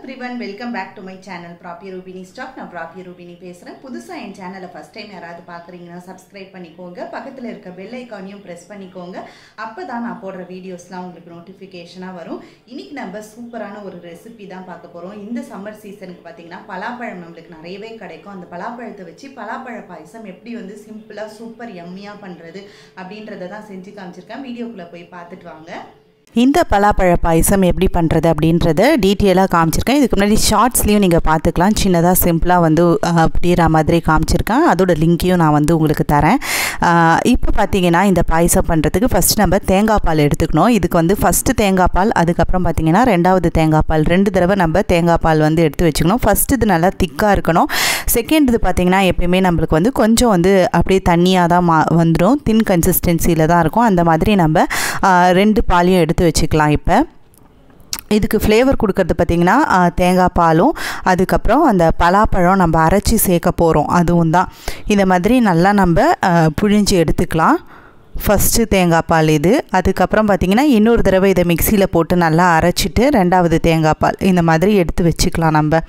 every everyone welcome back to my channel ப்ராப்பிய ரூபினி ஸ்டாக் நான் ப்ராப்பிய ரூபினி பேசுகிறேன் புதுசாக என் சேனலை ஃபஸ்ட் டைம் யாராவது பார்க்குறீங்கன்னா சப்ஸ்கிரைப் பண்ணிக்கோங்க பக்கத்தில் இருக்க பெல் ஐக்கானையும் ப்ரெஸ் பண்ணிக்கோங்க அப்போ தான் நான் போடுற வீடியோஸ்லாம் உங்களுக்கு நோட்டிஃபிகேஷனாக வரும் இன்னைக்கு நம்ம சூப்பரான ஒரு ரெசிபி தான் பார்க்க போகிறோம் இந்த சம்மர் சீசனுக்கு பார்த்தீங்கன்னா பலாப்பழம் நம்மளுக்கு நிறையவே கிடைக்கும் அந்த பலாப்பழத்தை வச்சு பலாப்பழ பாயசம் எப்படி வந்து சிம்பிளாக சூப்பர் எம்மியாக பண்ணுறது அப்படின்றத தான் செஞ்சு காமிச்சிருக்கேன் வீடியோக்குள்ளே போய் பார்த்துட்டு வாங்க இந்த பலாப்பழ பாயசம் எப்படி பண்ணுறது அப்படின்றத டீட்டெயிலாக காமிச்சிருக்கேன் இதுக்கு முன்னாடி ஷார்ட்ஸ்லேயும் நீங்கள் பார்த்துக்கலாம் சின்னதாக சிம்பிளாக வந்து புரியிற மாதிரி காமிச்சிருக்கேன் அதோட லிங்க்கையும் நான் வந்து உங்களுக்கு தரேன் இப்போ பார்த்தீங்கன்னா இந்த பாயசம் பண்ணுறதுக்கு ஃபஸ்ட் நம்ம தேங்காய் பால் எடுத்துக்கணும் இதுக்கு வந்து ஃபஸ்ட்டு தேங்காய் பால் அதுக்கப்புறம் பார்த்தீங்கன்னா ரெண்டாவது தேங்காய் பால் ரெண்டு தடவை நம்ம தேங்காய் பால் வந்து எடுத்து வச்சுக்கணும் ஃபஸ்ட் இது நல்லா திக்காக இருக்கணும் செகண்ட் இது பார்த்திங்கன்னா எப்பயுமே நம்மளுக்கு வந்து கொஞ்சம் வந்து அப்படியே தண்ணியாக தான் மா வந்துடும் தின் கன்சிஸ்டன்சியில் தான் இருக்கும் அந்த மாதிரி நம்ம ரெண்டு பாலையும் எடுத்து வச்சுக்கலாம் இப்போ இதுக்கு ஃப்ளேவர் கொடுக்கறது பார்த்திங்கன்னா தேங்காய் பாலும் அதுக்கப்புறம் அந்த பலாப்பழம் நம்ம அரைச்சி சேர்க்க போகிறோம் அதுவும் தான் இந்த மாதிரி நல்லா நம்ம புழிஞ்சு எடுத்துக்கலாம் ஃபஸ்ட்டு தேங்காய் பால் இது அதுக்கப்புறம் பார்த்திங்கன்னா இன்னொரு தடவை இதை மிக்சியில் போட்டு நல்லா அரைச்சிட்டு ரெண்டாவது தேங்காய் பால் இந்த மாதிரி எடுத்து வச்சுக்கலாம் நம்ம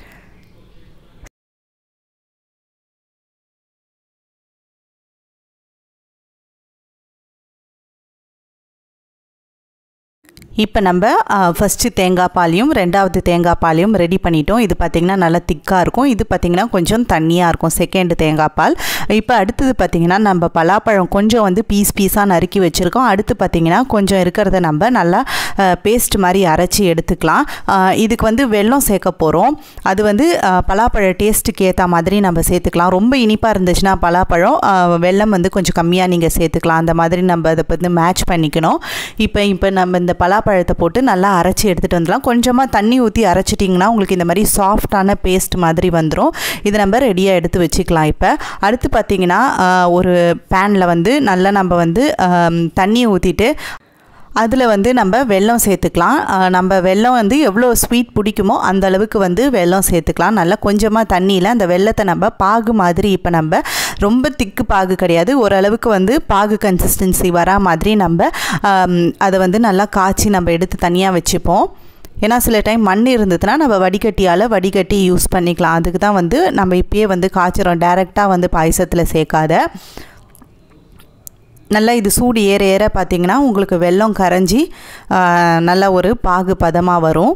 இப்போ நம்ம ஃபஸ்ட்டு தேங்காய் பாலையும் ரெண்டாவது தேங்காய் பாலையும் ரெடி பண்ணிட்டோம் இது பார்த்திங்கன்னா நல்லா திக்காக இருக்கும் இது பார்த்திங்கன்னா கொஞ்சம் தண்ணியாக இருக்கும் செகண்ட் தேங்காய் பால் இப்போ அடுத்தது பார்த்திங்கன்னா நம்ம பலாப்பழம் கொஞ்சம் வந்து பீஸ் பீஸாக நறுக்கி வச்சுருக்கோம் அடுத்து பார்த்திங்கன்னா கொஞ்சம் இருக்கிறத நம்ம நல்லா பேஸ்ட் மாதிரி அரைச்சி எடுத்துக்கலாம் இதுக்கு வந்து வெல்லம் சேர்க்க போகிறோம் அது வந்து பலாப்பழ டேஸ்ட்டுக்கு ஏற்ற மாதிரி நம்ம சேர்த்துக்கலாம் ரொம்ப இனிப்பாக இருந்துச்சுன்னா பலாப்பழம் வெல்லம் வந்து கொஞ்சம் கம்மியாக நீங்கள் சேர்த்துக்கலாம் அந்த மாதிரி நம்ம அதை வந்து மேட்ச் பண்ணிக்கணும் இப்போ இப்போ நம்ம இந்த பலாப்பழ பழத்தை போட்டு நல்லா அரைச்சி எடுத்துகிட்டு வந்துடலாம் கொஞ்சமாக தண்ணி ஊற்றி அரைச்சிட்டிங்கன்னா உங்களுக்கு இந்த மாதிரி சாஃப்டான பேஸ்ட் மாதிரி வந்துடும் இதை நம்ம ரெடியாக எடுத்து வச்சுக்கலாம் இப்போ அடுத்து பார்த்திங்கன்னா ஒரு பேனில் வந்து நல்லா நம்ம வந்து தண்ணியை ஊற்றிட்டு அதில் வந்து நம்ம வெல்லம் சேர்த்துக்கலாம் நம்ம வெல்லம் வந்து எவ்வளோ ஸ்வீட் பிடிக்குமோ அந்த அளவுக்கு வந்து வெல்லம் சேர்த்துக்கலாம் நல்லா கொஞ்சமாக தண்ணியில் அந்த வெள்ளத்தை நம்ம பாகு மாதிரி இப்போ நம்ம ரொம்ப திக்கு பாகு கிடையாது ஓரளவுக்கு வந்து பாகு கன்சிஸ்டன்சி வரா மாதிரி நம்ம அதை வந்து நல்லா காய்ச்சி நம்ம எடுத்து தனியாக வச்சுப்போம் ஏன்னா சில டைம் மண் இருந்ததுன்னா நம்ம வடிகட்டியால் வடிகட்டி யூஸ் பண்ணிக்கலாம் அதுக்கு தான் வந்து நம்ம இப்பயே வந்து காய்ச்சிறோம் டேரெக்டாக வந்து பாயசத்தில் சேர்க்காத நல்லா இது சூடு ஏற ஏற பார்த்திங்கன்னா உங்களுக்கு வெல்லம் கரைஞ்சி நல்ல ஒரு பாகு பதமாக வரும்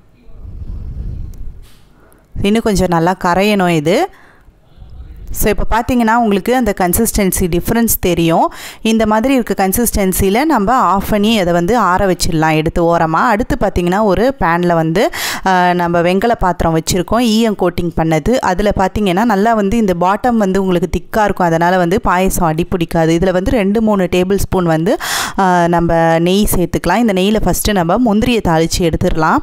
இன்னும் கொஞ்சம் நல்லா கரையணும் இது ஸோ இப்போ பார்த்தீங்கன்னா உங்களுக்கு அந்த கன்சிஸ்டன்சி டிஃப்ரென்ஸ் தெரியும் இந்த மாதிரி இருக்க கன்சிஸ்டன்சியில் நம்ம ஆஃப் பண்ணி அதை வந்து ஆற வச்சிடலாம் எடுத்து ஓரமாக அடுத்து பார்த்திங்கன்னா ஒரு பேனில் வந்து நம்ம வெங்கல பாத்திரம் வச்சுருக்கோம் ஈயம் கோட்டிங் பண்ணது அதில் பார்த்திங்கன்னா நல்லா வந்து இந்த பாட்டம் வந்து உங்களுக்கு திக்காக இருக்கும் அதனால் வந்து பாயசம் அடி பிடிக்காது இதில் வந்து ரெண்டு மூணு டேபிள் ஸ்பூன் வந்து நம்ம நெய் சேர்த்துக்கலாம் இந்த நெய்யில் ஃபஸ்ட்டு நம்ம முந்திரியை தாளித்து எடுத்துடலாம்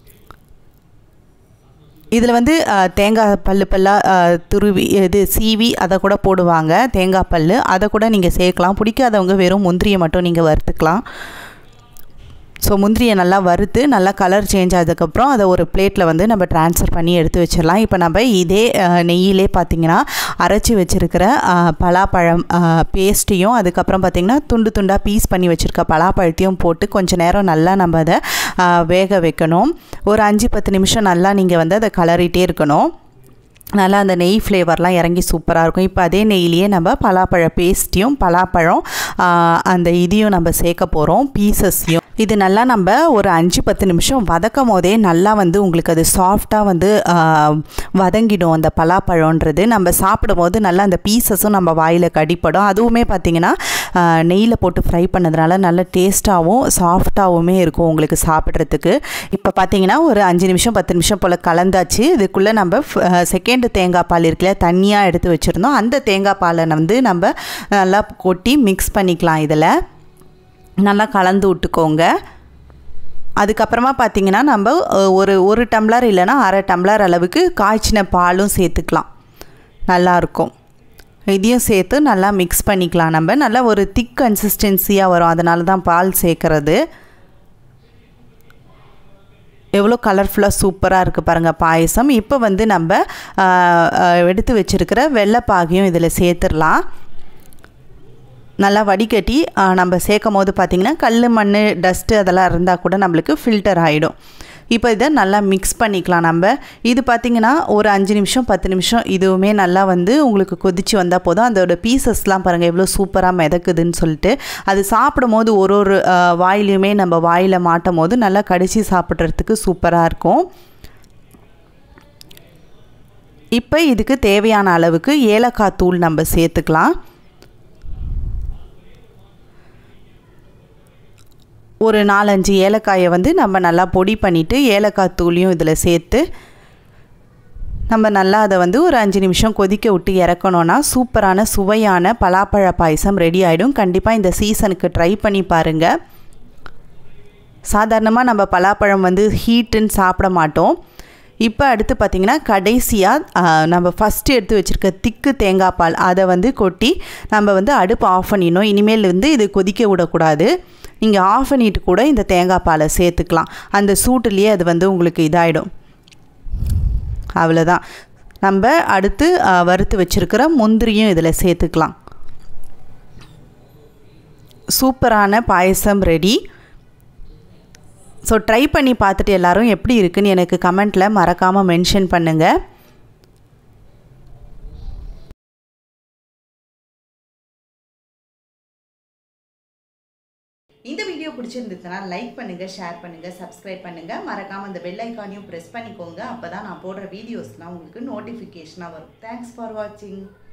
இதில் வந்து தேங்காய் பல்லு பல்லாக துருவி இது சீவி அதை கூட போடுவாங்க தேங்காய் பல் அதை கூட நீங்கள் சேர்க்கலாம் பிடிக்காதவங்க வெறும் முந்திரியை மட்டும் நீங்கள் வறுத்துக்கலாம் ஸோ முந்திரியை நல்லா வறுத்து நல்லா கலர் சேஞ்ச் ஆனதுக்கப்புறம் அதை ஒரு பிளேட்டில் வந்து நம்ம ட்ரான்ஸ்ஃபர் பண்ணி எடுத்து வச்சிடலாம் இப்போ நம்ம இதே நெய்யிலே பார்த்திங்கன்னா அரைச்சி வச்சுருக்கிற பலாப்பழம் பேஸ்ட்டையும் அதுக்கப்புறம் பார்த்திங்கன்னா துண்டு துண்டாக பீஸ் பண்ணி வச்சுருக்க பலாப்பழத்தையும் போட்டு கொஞ்சம் நேரம் நல்லா நம்ம அதை வேக வைக்கணும் ஒரு அஞ்சு பத்து நிமிஷம் நல்லா நீங்கள் வந்து அதை கலரிட்டே இருக்கணும் நல்லா அந்த நெய் ஃப்ளேவர்லாம் இறங்கி சூப்பராக இருக்கும் இப்போ அதே நெய்லேயே நம்ம பலாப்பழ பேஸ்ட்டையும் பலாப்பழம் அந்த இதையும் நம்ம சேர்க்க போகிறோம் பீசஸையும் இது நல்லா நம்ம ஒரு அஞ்சு பத்து நிமிஷம் வதக்கும் போதே நல்லா வந்து உங்களுக்கு அது சாஃப்டாக வந்து வதங்கிடும் அந்த பலாப்பழன்றது நம்ம சாப்பிடும் போது நல்லா அந்த பீசஸும் நம்ம வாயில் கடிப்படும் அதுவுமே பார்த்திங்கன்னா நெய்யில் போட்டு ஃப்ரை பண்ணதுனால நல்ல டேஸ்ட்டாகவும் சாஃப்டாகவுமே இருக்கும் உங்களுக்கு சாப்பிட்றதுக்கு இப்போ பார்த்திங்கன்னா ஒரு அஞ்சு நிமிஷம் பத்து நிமிஷம் போல் கலந்தாச்சு இதுக்குள்ளே நம்ம செகண்ட் தேங்காய் பால் இருக்குல்ல தண்ணியாக எடுத்து வச்சுருந்தோம் அந்த தேங்காய் பாலை வந்து நம்ம நல்லா கொட்டி மிக்ஸ் பண்ணிக்கலாம் இதில் நல்லா கலந்து விட்டுக்கோங்க அதுக்கப்புறமா பார்த்திங்கன்னா நம்ம ஒரு ஒரு டம்ளர் இல்லைனா அரை டம்ளர் அளவுக்கு காய்ச்சின பாலும் சேர்த்துக்கலாம் நல்லாயிருக்கும் இதையும் சேர்த்து நல்லா மிக்ஸ் பண்ணிக்கலாம் நம்ம நல்லா ஒரு திக் கன்சிஸ்டன்சியாக வரும் அதனால தான் பால் சேர்க்குறது எவ்வளோ கலர்ஃபுல்லாக சூப்பராக இருக்குது பாருங்கள் பாயசம் இப்போ வந்து நம்ம எடுத்து வச்சுருக்கிற வெள்ளைப்பாகையும் இதில் சேர்த்துடலாம் நல்லா வடிகட்டி நம்ம சேர்க்கும் போது பார்த்திங்கன்னா கல் மண் டஸ்ட்டு அதெல்லாம் இருந்தால் கூட நம்மளுக்கு ஃபில்டர் ஆகிடும் இப்போ இதை நல்லா மிக்ஸ் பண்ணிக்கலாம் நம்ம இது பார்த்திங்கன்னா ஒரு அஞ்சு நிமிஷம் பத்து நிமிஷம் இதுவுமே நல்லா வந்து உங்களுக்கு கொதிச்சு வந்தால் போதும் அதோட பீசஸ்லாம் பாருங்கள் எவ்வளோ சூப்பராக மிதக்குதுன்னு சொல்லிட்டு அது சாப்பிடும் போது ஒரு ஒரு வாயிலையுமே நம்ம வாயில் மாட்டும் போது நல்லா கடிச்சு சாப்பிட்றதுக்கு சூப்பராக இருக்கும் இப்போ இதுக்கு தேவையான அளவுக்கு ஏலக்காய் தூள் நம்ம சேர்த்துக்கலாம் ஒரு நாலஞ்சு ஏலக்காயை வந்து நம்ம நல்லா பொடி பண்ணிவிட்டு ஏலக்காய் தூளையும் இதில் சேர்த்து நம்ம நல்லா அதை வந்து ஒரு அஞ்சு நிமிஷம் கொதிக்க விட்டு இறக்கணுன்னா சூப்பரான சுவையான பலாப்பழ பாயசம் ரெடி ஆகிடும் கண்டிப்பாக இந்த சீசனுக்கு ட்ரை பண்ணி பாருங்கள் சாதாரணமாக நம்ம பலாப்பழம் வந்து ஹீட்டுன்னு சாப்பிட மாட்டோம் இப்போ அடுத்து பார்த்திங்கன்னா கடைசியாக நம்ம ஃபஸ்ட்டு எடுத்து வச்சுருக்க திக்கு தேங்காய் பால் அதை வந்து கொட்டி நம்ம வந்து அடுப்பு ஆஃப் பண்ணிடணும் இனிமேல் வந்து இது கொதிக்க விடக்கூடாது நீங்கள் ஆஃப் பண்ணிட்டு கூட இந்த தேங்காய் பாலை சேர்த்துக்கலாம் அந்த சூட்டுலேயே அது வந்து உங்களுக்கு இதாகிடும் அவ்வளோதான் நம்ம அடுத்து வறுத்து வச்சுருக்கிற முந்திரியும் இதில் சேர்த்துக்கலாம் சூப்பரான பாயசம் ரெடி ஸோ ட்ரை பண்ணி பார்த்துட்டு எல்லோரும் எப்படி இருக்குன்னு எனக்கு கமெண்ட்டில் மறக்காமல் மென்ஷன் பண்ணுங்கள் இந்த வீடியோ பிடிச்சிருந்ததுன்னா லைக் பண்ணுங்க ஷேர் பண்ணுங்க சப்ஸ்கிரைப் பண்ணுங்க மறக்காம அந்த பெல் ஐக்கானையும் ப்ரெஸ் பண்ணிக்கோங்க அப்பதான் நான் போடுற வீடியோஸ்லாம் உங்களுக்கு நோட்டிஃபிகேஷனாக வரும் தேங்க்ஸ் ஃபார் வாட்சிங்